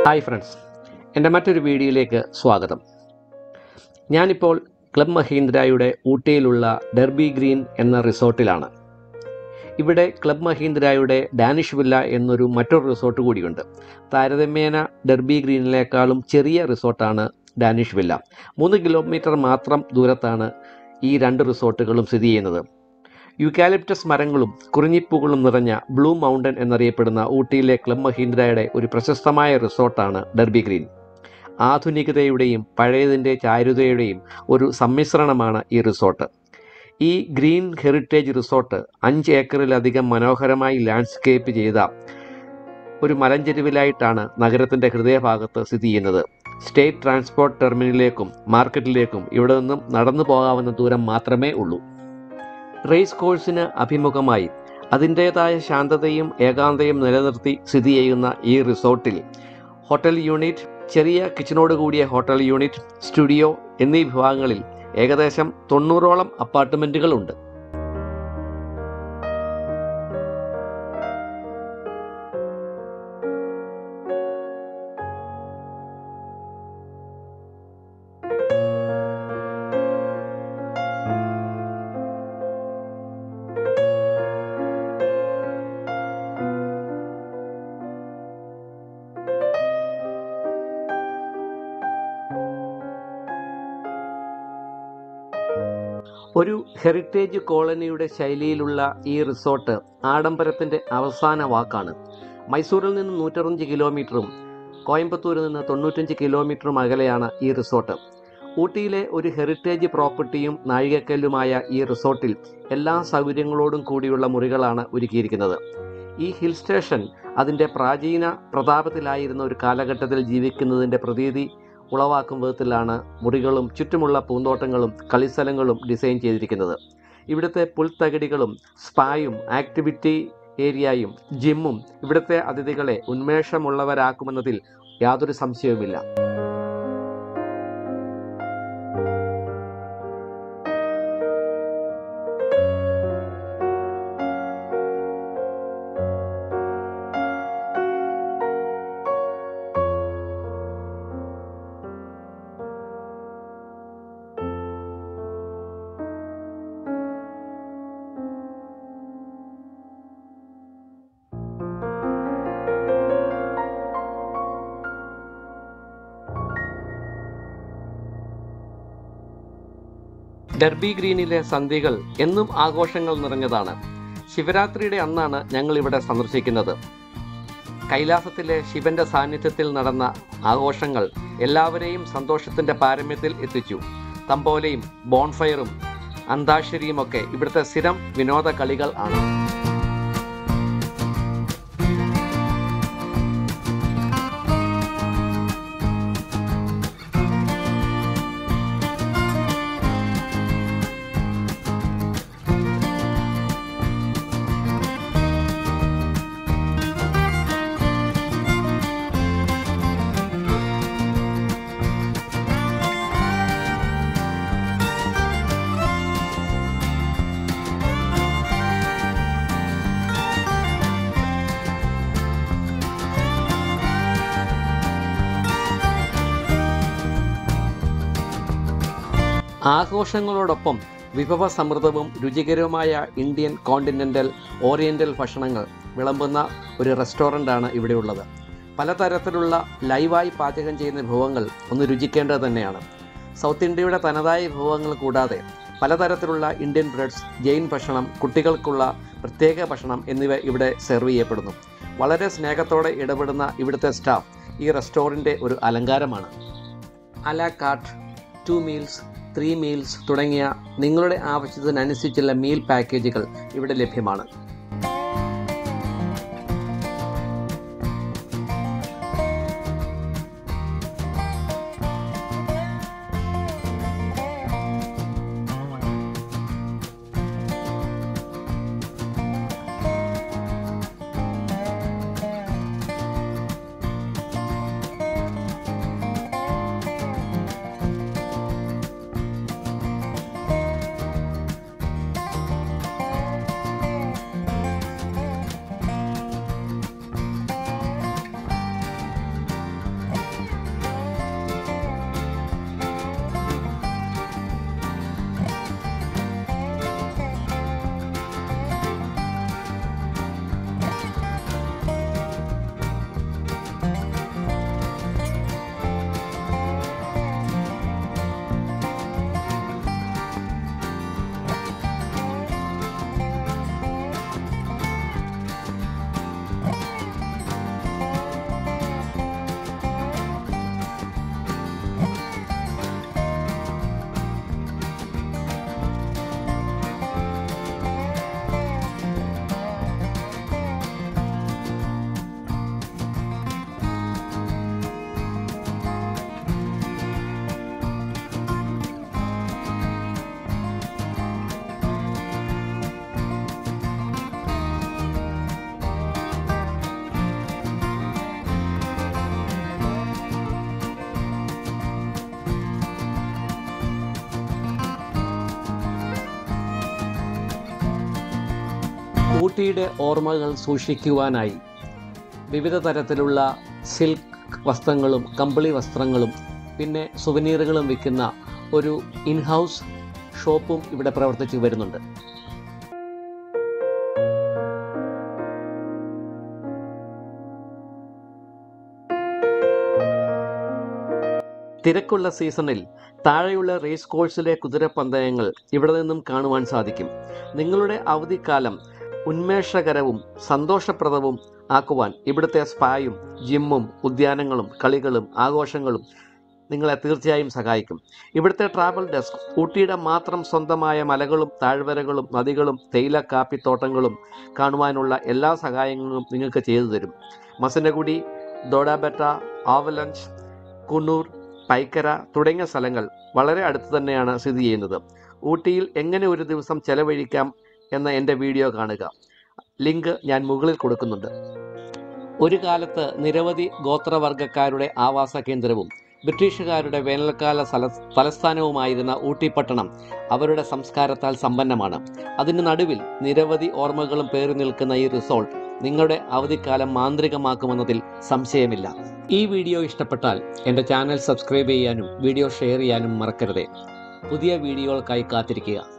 hi friends എൻ്റെ മറ്റൊരു വീഡിയോയിലേക്ക് സ്വാഗതം ഞാനിപ്പോൾ ക്ലബ് മഹീന്ദ്രയുടെ ഊട്ടിയിലുള്ള ഡെർബി ഗ്രീൻ എന്ന റിസോർട്ടിലാണ് ഇവിടെ ക്ലബ് മഹീന്ദ്രയുടെ ഡാനിഷ് വില്ല എന്നൊരു മറ്റൊരു റിസോർട്ട് കൂടിയുണ്ട് താരതമ്യേന ഡെർബി ഗ്രീനിലേക്കാളും ചെറിയ റിസോർട്ടാണ് ഡാനിഷ് വില്ല മൂന്ന് കിലോമീറ്റർ മാത്രം ദൂരത്താണ് ഈ രണ്ട് റിസോർട്ടുകളും സ്ഥിതി ചെയ്യുന്നത് യുക്കാലിപ്റ്റസ് മരങ്ങളും കുറിഞ്ഞിപ്പൂകളും നിറഞ്ഞ ബ്ലൂ മൗണ്ടൻ എന്നറിയപ്പെടുന്ന ഊട്ടിയിലെ ക്ലബ് മഹീന്ദ്രയുടെ ഒരു പ്രശസ്തമായ റിസോർട്ടാണ് ഡെർബി ഗ്രീൻ ആധുനികതയുടെയും പഴയതിൻ്റെ ചാരുതയുടെയും ഒരു സമ്മിശ്രണമാണ് ഈ റിസോർട്ട് ഈ ഗ്രീൻ ഹെറിറ്റേജ് റിസോർട്ട് അഞ്ച് ഏക്കറിലധികം മനോഹരമായി ലാൻഡ്സ്കേപ്പ് ചെയ്ത ഒരു മലഞ്ചെരുവിലായിട്ടാണ് നഗരത്തിൻ്റെ ഹൃദയഭാഗത്ത് സ്ഥിതി ചെയ്യുന്നത് സ്റ്റേറ്റ് ട്രാൻസ്പോർട്ട് ടെർമിനലിലേക്കും മാർക്കറ്റിലേക്കും ഇവിടെ നിന്നും നടന്നു പോകാവുന്ന ദൂരം മാത്രമേ ഉള്ളൂ റേസ് കോഴ്സിന് അഭിമുഖമായി അതിൻ്റേതായ ശാന്തതയും ഏകാന്തയും നിലനിർത്തി സ്ഥിതി ചെയ്യുന്ന ഈ റിസോർട്ടിൽ ഹോട്ടൽ യൂണിറ്റ് ചെറിയ കിച്ചണോട് കൂടിയ ഹോട്ടൽ യൂണിറ്റ് സ്റ്റുഡിയോ എന്നീ വിഭാഗങ്ങളിൽ ഏകദേശം തൊണ്ണൂറോളം അപ്പാർട്ട്മെൻറ്റുകളുണ്ട് ഒരു ഹെറിറ്റേജ് കോളനിയുടെ ശൈലിയിലുള്ള ഈ റിസോർട്ട് ആഡംബരത്തിൻ്റെ അവസാന വാക്കാണ് മൈസൂരിൽ നിന്ന് നൂറ്ററുപഞ്ച് കിലോമീറ്ററും കോയമ്പത്തൂരിൽ നിന്ന് തൊണ്ണൂറ്റഞ്ച് കിലോമീറ്ററും അകലെയാണ് ഈ റിസോർട്ട് ഊട്ടിയിലെ ഒരു ഹെറിറ്റേജ് പ്രോപ്പർട്ടിയും നാഴികക്കല്ലുമായ ഈ റിസോർട്ടിൽ എല്ലാ സൗകര്യങ്ങളോടും കൂടിയുള്ള മുറികളാണ് ഒരുക്കിയിരിക്കുന്നത് ഈ ഹിൽ സ്റ്റേഷൻ അതിൻ്റെ പ്രാചീന പ്രതാപത്തിലായിരുന്ന ഒരു കാലഘട്ടത്തിൽ ജീവിക്കുന്നതിൻ്റെ പ്രതീതി ഉളവാക്കും വിധത്തിലാണ് മുറികളും ചുറ്റുമുള്ള പൂന്തോട്ടങ്ങളും കളിസ്ഥലങ്ങളും ഡിസൈൻ ചെയ്തിരിക്കുന്നത് ഇവിടുത്തെ പുൽത്തകിടികളും സ്പായും ആക്ടിവിറ്റി ഏരിയയും ജിമ്മും ഇവിടുത്തെ അതിഥികളെ ഉന്മേഷമുള്ളവരാക്കുമെന്നതിൽ യാതൊരു സംശയവുമില്ല ഡെർബി ഗ്രീനിലെ സന്ധ്യകൾ എന്നും ആഘോഷങ്ങൾ നിറഞ്ഞതാണ് ശിവരാത്രിയുടെ അന്നാണ് ഞങ്ങൾ ഇവിടെ സന്ദർശിക്കുന്നത് കൈലാസത്തിലെ ശിവന്റെ സാന്നിധ്യത്തിൽ നടന്ന ആഘോഷങ്ങൾ എല്ലാവരെയും സന്തോഷത്തിന്റെ പാരമ്യത്തിൽ എത്തിച്ചു തമ്പോലയും ബോൺഫയറും അന്താക്ഷരിയുമൊക്കെ ഇവിടുത്തെ സ്ഥിരം വിനോദ കളികൾ ആണ് ആഘോഷങ്ങളോടൊപ്പം വിഭവസമൃദ്ധവും രുചികരവുമായ ഇന്ത്യൻ കോണ്ടിനെൻ്റൽ ഓറിയൻ്റൽ ഭക്ഷണങ്ങൾ വിളമ്പുന്ന ഒരു റെസ്റ്റോറൻ്റാണ് ഇവിടെയുള്ളത് പലതരത്തിലുള്ള ലൈവായി പാചകം ചെയ്യുന്ന വിഭവങ്ങൾ ഒന്ന് രുചിക്കേണ്ടത് തന്നെയാണ് സൗത്ത് ഇന്ത്യയുടെ തനതായ വിഭവങ്ങൾ കൂടാതെ പലതരത്തിലുള്ള ഇന്ത്യൻ ബ്രെഡ്സ് ജെയിൻ ഭക്ഷണം കുട്ടികൾക്കുള്ള പ്രത്യേക ഭക്ഷണം എന്നിവ ഇവിടെ സെർവ് ചെയ്യപ്പെടുന്നു വളരെ സ്നേഹത്തോടെ ഇടപെടുന്ന ഇവിടുത്തെ സ്റ്റാഫ് ഈ റെസ്റ്റോറൻറ്റ് ഒരു അലങ്കാരമാണ് a la carte two meals three meals തുടങ്ങിയ നിങ്ങളുടെ ആവശ്യത്തിനനുസരിച്ചുള്ള മീൽ പാക്കേജുകൾ ഇവിടെ ലഭ്യമാണ് ഊട്ടിയുടെ ഓർമ്മകൾ സൂക്ഷിക്കുവാനായി വിവിധ തരത്തിലുള്ള സിൽക്ക് വസ്ത്രങ്ങളും കമ്പിളി വസ്ത്രങ്ങളും പിന്നെ സുവനീറുകളും വിൽക്കുന്ന ഒരു ഇൻഹൗസ് ഷോപ്പും ഇവിടെ പ്രവർത്തിച്ചു വരുന്നുണ്ട് തിരക്കുള്ള സീസണിൽ താഴെയുള്ള റേസ് കോഴ്സിലെ കുതിരപ്പന്തയങ്ങൾ ഇവിടെ നിന്നും കാണുവാൻ സാധിക്കും നിങ്ങളുടെ അവധിക്കാലം ഉന്മേഷകരവും സന്തോഷപ്രദവും ആക്കുവാൻ ഇവിടുത്തെ സ്പായും ജിമ്മും ഉദ്യാനങ്ങളും കളികളും ആഘോഷങ്ങളും നിങ്ങളെ തീർച്ചയായും സഹായിക്കും ഇവിടുത്തെ ട്രാവൽ ഡെസ്ക് ഊട്ടിയുടെ മാത്രം സ്വന്തമായ മലകളും താഴ്വരകളും നദികളും തേയില കാപ്പിത്തോട്ടങ്ങളും കാണുവാനുള്ള എല്ലാ സഹായങ്ങളും നിങ്ങൾക്ക് ചെയ്തു തരും മസനഗുഡി ദോഡാബെറ്റ ആവലഞ്ച് കുണ്ണൂർ പൈക്കര തുടങ്ങിയ സ്ഥലങ്ങൾ വളരെ അടുത്ത് തന്നെയാണ് സ്ഥിതി ചെയ്യുന്നത് ഊട്ടിയിൽ എങ്ങനെ ഒരു ദിവസം ചെലവഴിക്കാം എന്ന എൻ്റെ വീഡിയോ കാണുക ലിങ്ക് ഞാൻ മുകളിൽ കൊടുക്കുന്നുണ്ട് ഒരു കാലത്ത് നിരവധി ഗോത്രവർഗക്കാരുടെ ആവാസ കേന്ദ്രവും ബ്രിട്ടീഷുകാരുടെ വേനൽക്കാല സ്ഥല തലസ്ഥാനവുമായിരുന്ന ഊട്ടിപ്പട്ടണം അവരുടെ സംസ്കാരത്താൽ സമ്പന്നമാണ് അതിന് നടുവിൽ നിരവധി ഓർമ്മകളും പേറി നിൽക്കുന്ന ഈ റിസോർട്ട് നിങ്ങളുടെ അവധിക്കാലം മാന്ത്രികമാക്കുമെന്നതിൽ സംശയമില്ല ഈ വീഡിയോ ഇഷ്ടപ്പെട്ടാൽ എൻ്റെ ചാനൽ സബ്സ്ക്രൈബ് ചെയ്യാനും വീഡിയോ ഷെയർ ചെയ്യാനും മറക്കരുതേ പുതിയ വീഡിയോകൾക്കായി കാത്തിരിക്കുക